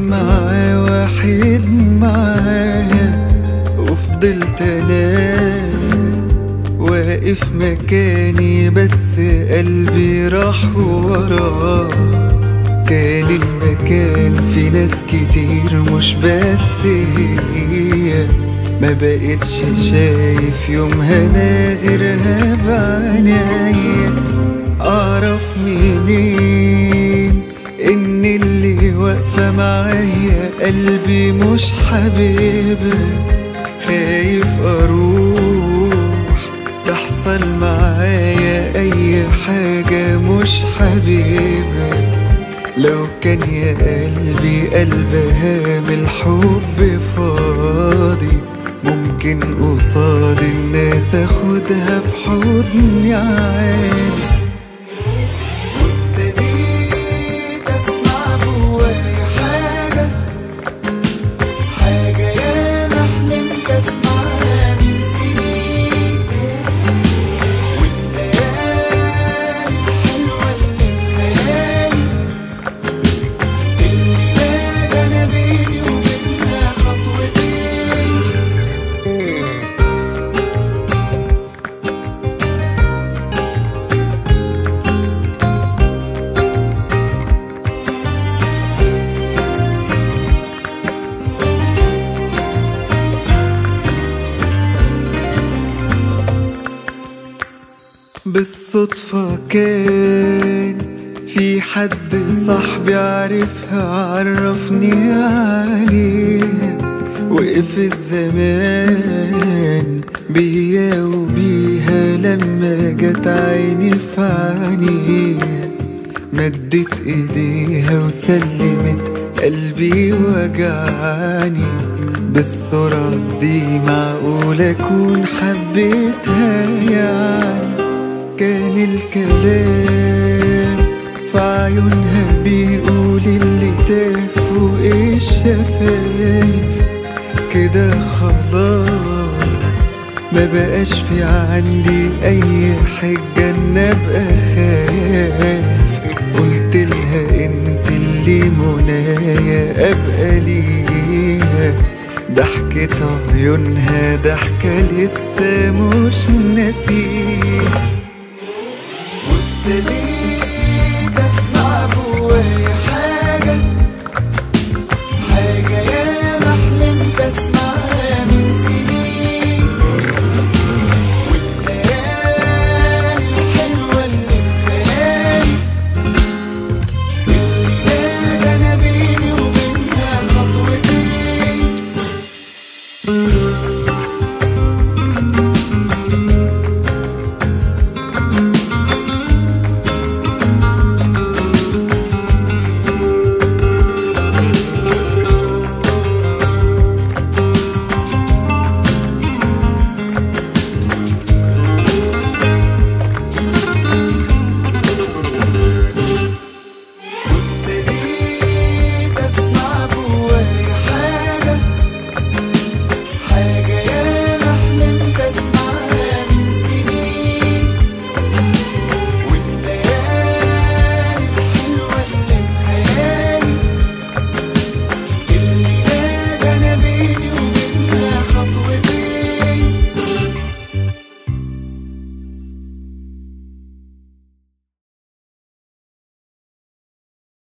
معاه واحد معاها وفضلت انام واقف مكاني بس قلبي راح وراه كان المكان في ناس كتير مش بس هي ما بقتش شايف يومها انا غيرها بعناية اعرف منين ان اللي واقفة معايا قلبي مش حبيبها خايف اروح تحصل معايا اي حاجة مش حبيبها لو كان يا قلبي قلبها بالحب فاضي ممكن قصاد الناس اخدها في حضني عادي وابتديت اسمع جوايا حاجة حاجة ياما حلمت اسمعها من سنين والليالي الحلوة اللي في خيالي اللي باد انا بيني وبينها خطوتين بالصدفة كان في حد صاحبي عارفها عرفني عليها وقف الزمان بيا وبيها لما جت عيني في عينيها مدت ايديها وسلمت قلبي وجعني بالسرعة دي معقول اكون حبيتها يعني كان الكلام في عيونها بيقول اللي تاه فوق الشفايف كده خلاص ما بقاش في عندي اي حجة ان ابقى خايف قلت لها انت اللي منايا ابقى ليها ضحكة عيونها ضحكة لسه مش ناسيها وابتديت